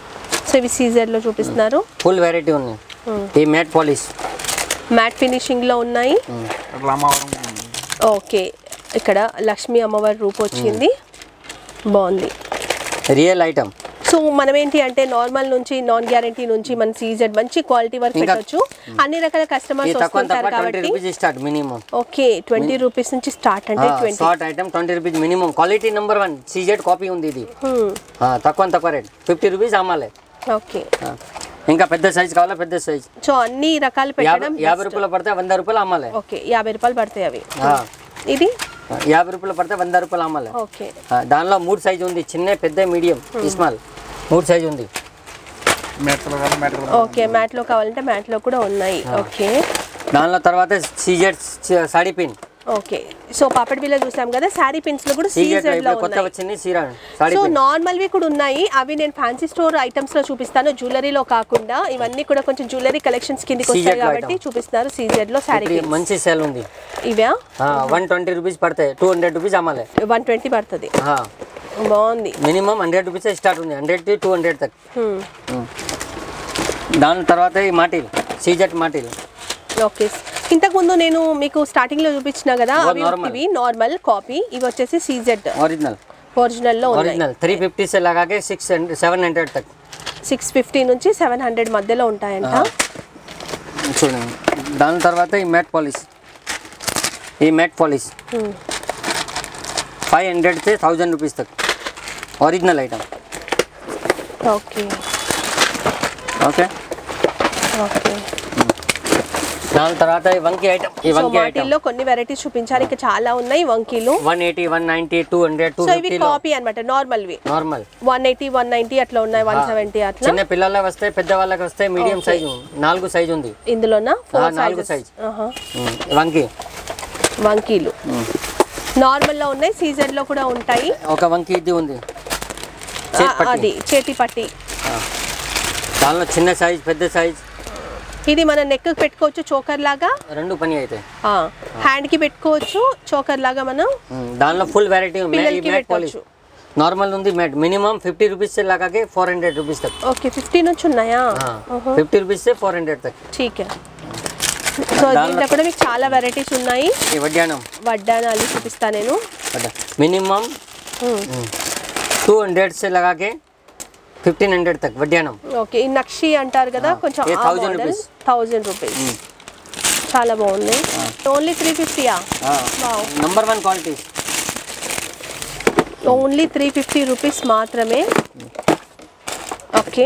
సో ఇవి సీజర్లో చూపిస్తున్నారు ఫుల్ వెరైటీ ఉంది ఈ మ్యాట్ పాలిష్ మ్యాట్ ఫినిషింగ్లో ఉన్నాయి రామవరం ఓకే ఇక్కడ లక్ష్మీ అమ్మవారి రూపు వచ్చింది బాగుంది రియల్ ఐటమ్ సో మనం ఏంటి అంటే నార్మల్ నుంచి నాన్ గ్యారంటీ నుంచి మన సీజెడ్ మంచి క్వాలిటీ వరకు ఇంకా- పెట్టొచ్చు అన్ని రకాల ఈ కస్టమర్స్ తక్కువ వస్తుంటారు తక్కువ ట్వంటీ కాబట్టి rupees start minimum okay twenty rupees నుంచి స్టార్ట్ అంటే twenty short item twenty rupees minimum quality number one CZ copy ఉంది ఇది ఆ, తక్కువ తక్కువ రేట్ ఫిఫ్టీ రూపీస్ అమ్మాలి ఓకే ఆ. ఇంకా పెద్ద సైజ్ కావాలా పెద్ద సైజ్ సో అన్ని రకాలు యాభై పెట్టడం యాభై రూపాయలు పడితే వంద రూపాయలు అమ్మాలి ఓకే యాభై రూపాయలు పడతాయి అవి ఆ. ఇది యాభై రూపాయలు పడితే వంద రూపాయలు అమ్మాలి ఓకే ఆ, దానిలో మూడు సైజు ఉంది చిన్న పెద్ద మీడియం స్మాల్ మూడు సైజు ఉంది మెట్లు కానీ మెట్లు ఓకే మ్యాట్ లో కావాలంటే మ్యాట్ లో కూడా ఉన్నాయి ఓకే దానిలో తర్వాత CZ sari pin okay so పాపడ్ బిల్ల చూసాం కదా శారీ పిన్స్ లో కూడా సీజెడ్ సీజెడ్ లో ఇప్పుడు కొత్త ఉన్నాయి వచ్చింది సీరా సాడీ సో పిన్ నార్మల్ వి కూడా ఉన్నాయి అవి నేను ఫ్యాన్సీ స్టోర్ ఐటమ్స్ లో చూపిస్తాను జ్యువెలరీలో కాకుండా ఇవన్నీ కూడా కొంచెం జ్యువెలరీ కలెక్షన్స్ కిందకి వస్తాయి CZ లో కాబట్టి item. చూపిస్తున్నారు సీజెడ్ లో శారీ ఇప్పుడు మంచి సేల్ ఉంది ఇవా వన్ ట్వంటీ రూపీస్ పడతాయి టూ హండ్రెడ్ రూపీస్ అమ్మాలి వన్ ట్వంటీ పడుతుంది ఆ. బాగుంది మినిమం హండ్రెడ్ రూపీస్ స్టార్ట్ ఉంది హండ్రెడ్ టు టూ హండ్రెడ్ తక్ హ్మ్. దాని తర్వాత ఈ మాటిల్ సీజెట్ మాటిల్ ఓకే ఇంతకు ముందు నేను మీకు స్టార్టింగ్ లో చూపించిన కదా ఓ, అవి normal. ఇవి నార్మల్ కాపీ ఇవి వచ్చేసి సీజెడ్ ओरिजिनल ఒరిజినల్ లో ఉన్నాయి ओरिजिनल थ्री फिफ्टी से लगा के सिक्स सेवन हंड्रेड तक సిక్స్ ఫిఫ్టీ నుంచి సెవెన్ హండ్రెడ్ మధ్యలో ఉంటాయంట చూడండి దాని తర్వాత ఈ మ్యాట్ పాలిష్ ఈ మ్యాట్ పాలిష్ హ్మ్. फाइव हंड्रेड से थाउजेंड रुपीज़ तक original item okay okay okay దాని తర్వాత ఈ వంకీ ఐటమ్ ఈ సో వంకీ ఐటమ్ వాటిల్లో కొన్ని వెరైటీస్ చూపించారు ఇంకా చాలా ఉన్నాయి వంకీలు one eighty one ninety two hundred two so ఇవి ఫిఫ్టీలో కాపీ అనమాట నార్మల్ వి normal one eighty one ninety అట్లా ఉన్నాయి వన్ సెవెంటీ అట్లా చిన్న పిల్లలకి వస్తే పెద్ద వాళ్ళకి వస్తే మీడియం సైజు నాలుగు సైజు ఉంది ఇందులోనా ఫోర్ ఆ, నాలుగు సైజెస్ ఉమ్, వంకీ వంకీలు నార్మల్ లో ఉన్నాయి సీజన్ లో కూడా ఉంటాయి ఒక వంకీ ఇది ఉంది ఆ, చేతి పట్టి అది చేతి పట్టి దానిలో చిన్న సైజ్ పెద్ద సైజ్ ఇది మన నెక్ పెట్టుకోవచ్చు చోకర్ లాగా రెండు పని అవుతాయి హ్యాండ్ కి పెట్టుకోవచ్చు చోకర్ లాగా మనం ఉమ్, దానిలో ఫుల్ వెరైటీ పిల్లలకి మ్యాట్ పాలిష్ పెట్టొచ్చు నార్మల్ ఉంది మ్యాట్ మినిమం ఫిफ्टी रुपीज से लगा के फोर हंड्रेड रुपीज तक ఓకే ఫిఫ్టీ నుంచి ఉన్నాయా फिफ्टी रुपीज से फोर हंड्रेड तक ఠీక్ సో దీంట్లో కూడా మీకు చాలా వెరైటీస్ ఉన్నాయి ये वड्यानम వడ్డానాలు చూపిస్తా నేను मिनिमम टू हंड्रेड से लगा के फिफ्टीन हंड्रेड तक वड्यानम ఓకే ఈ నక్షి అంటారు కదా కొంచెం ఏ 1000 rupees. థౌజండ్ రూపీస్ చాలా బాగుంది ఓన్లీ త్రీ ఫిఫ్టీయా Wow. Number one quality only three fifty rupees మాత్రమే ఓకే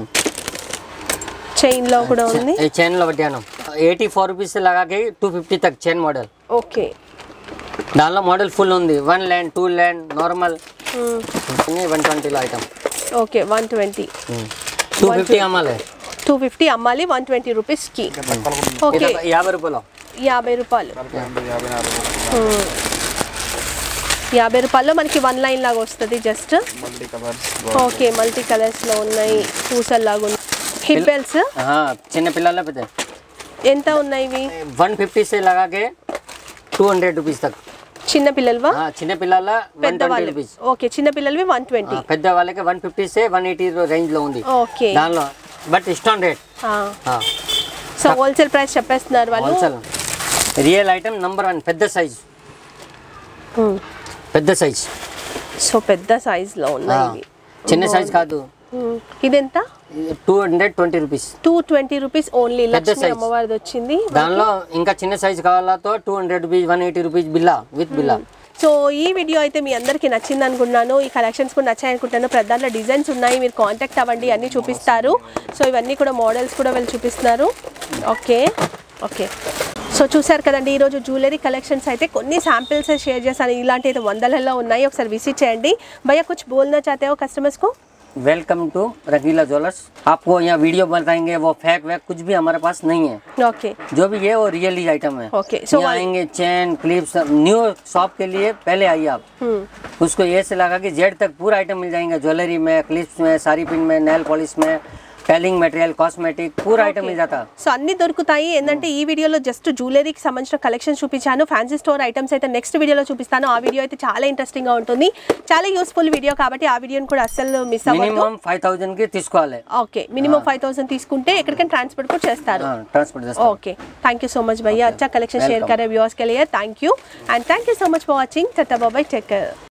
చైన్లో కూడా ఉంది ये चैन लो वड्यानम एटी फोर रुपीज से लगा के टू फिफ्टी तक चैन मॉडल ఓకే దానిలో మోడల్ ఫుల్ ఉంది వన్ ల్యాండ్ టూ ల్యాండ్ నార్మల్ వన్ ట్వంటీలో item okay one twenty two fifty అమ్మాలి టూ ఫిఫ్టీ అమ్మాలి వన్ ట్వంటీ రూపీస్కి ఓకే ఇది యాభై రూపాయలు యాభై రూపాయలు యాభై నాలుగు మ్మ్. యాభై రూపాయల్లో మనకి వన్ లైన్ లాగా వస్తుంది just multi colours okay multi కలర్స్లో ఉన్నాయి పూసల్లాగా ఉన్నాయి హిప్ బెల్స్ చిన్న పిల్లల పెద్ద ఎంత ఉన్నాయి ఇవి वन फिफ्टी से लगा के टू हंड्रेड रुपीज तक చిన్న పిల్లలవా हाँ, చిన్న పిల్లల వన్ పెద్ద ట్వంటీ వాళ్ళు రూపీస్ ఓకే చిన్న పిల్లలవి వన్ ట్వంటీ పెద్ద వాళ్ళకి వన్ ఫిఫ్టీ సే వన్ ఎయిటీ రేంజ్ లో ఉంది ఓకే దానిలో బట్ ఇష్టం రేట్ సో హోల్సేల్ ప్రైస్ చెప్పేస్తున్నారు వాళ్ళు wholesale real item number one పెద్ద సైజ్ మ్మ్. పెద్ద సైజ్ సో పెద్ద size లో ఉన్నాయి ఇవి చిన్న సైజ్ కాదు మ్మ్. ఇదెంత two hundred twenty rupees two twenty rupees only పెద్ద లక్ష్మీ size. అమ్మవారిది వచ్చింది దానిలో ఇంకా చిన్న సైజ్ కావాలతో two hundred rupees one eighty rupees బిల్లా విత్ బిల్లా సో ఈ వీడియో అయితే మీ అందరికీ నచ్చింది అనుకుంటున్నాను ఈ కలెక్షన్స్ కూడా నచ్చాయి అనుకుంటున్నాను ప్రతి దాంట్లో డిజైన్స్ ఉన్నాయి మీరు కాంటాక్ట్ అవ్వండి అన్నీ చూపిస్తారు సో ఇవన్నీ కూడా మోడల్స్ కూడా వీళ్ళు చూపిస్తున్నారు ఓకే ఓకే సో చూసారు కదండి ఈరోజు జ్యువెలరీ కలెక్షన్స్ అయితే కొన్ని శాంపిల్స్ షేర్ చేశాను ఇలాంటి అయితే వందలలో ఉన్నాయి ఒకసారి విజిట్ చేయండి భయ్యా కుछ बोलना चाहते हो कस्टमर्स को वेलकम टू रंगीला ज्वेलर्स आपको यहाँ वीडियो बताएंगे वो फैक वैक कुछ भी हमारे पास नहीं है ఓకే जो भी है वो रियली आइटम है Okay, so यहाँ I- आएंगे चेन क्लिप्स न्यू शॉप के लिए पहले आइए आप उसको ये से लगा कि जेड तक पूरा आइटम मिल जाएंगे ज्वेलरी में क्लिप्स में साड़ी पिन में नेल पॉलिश में टेलिंग मटेरियल कॉस्मेटिक पूरा आइटम मिल जाता సో అన్ని దొరుకుతాయి ఏంటంటే ఈ వీడియోలో జస్ట్ జ్యువెలరీకి సంబంధించిన కలెక్షన్ చూపించాను ఫ్యాన్సీ స్టోర్ ఐటమ్స్ అయితే నెక్స్ట్ వీడియోలో చూపిస్తాను ఆ వీడియో అయితే చాలా ఇంట్రెస్టింగ్ గా ఉంటుంది చాలా యూస్ఫుల్ వీడియో కాబట్టి ఆ వీడియోని కూడా అస్సలు మిస్ అవ్వద్దు మినిమం ఫైవ్ థౌజండ్ కి తీసుకోవాలి ఓకే మినిమం ఫైవ్ థౌసండ్ తీసుకుంటే ఎక్కడికైనా ట్రాన్స్పోర్ట్ కూడా చేస్తారు ట్రాన్స్పోర్ట్ చేస్తాం okay thank you so much भैया अच्छा कलेक्शन शेयर Welcome. करें व्यूअर्स के लिए thank you and thank you so much for watching tata bye take care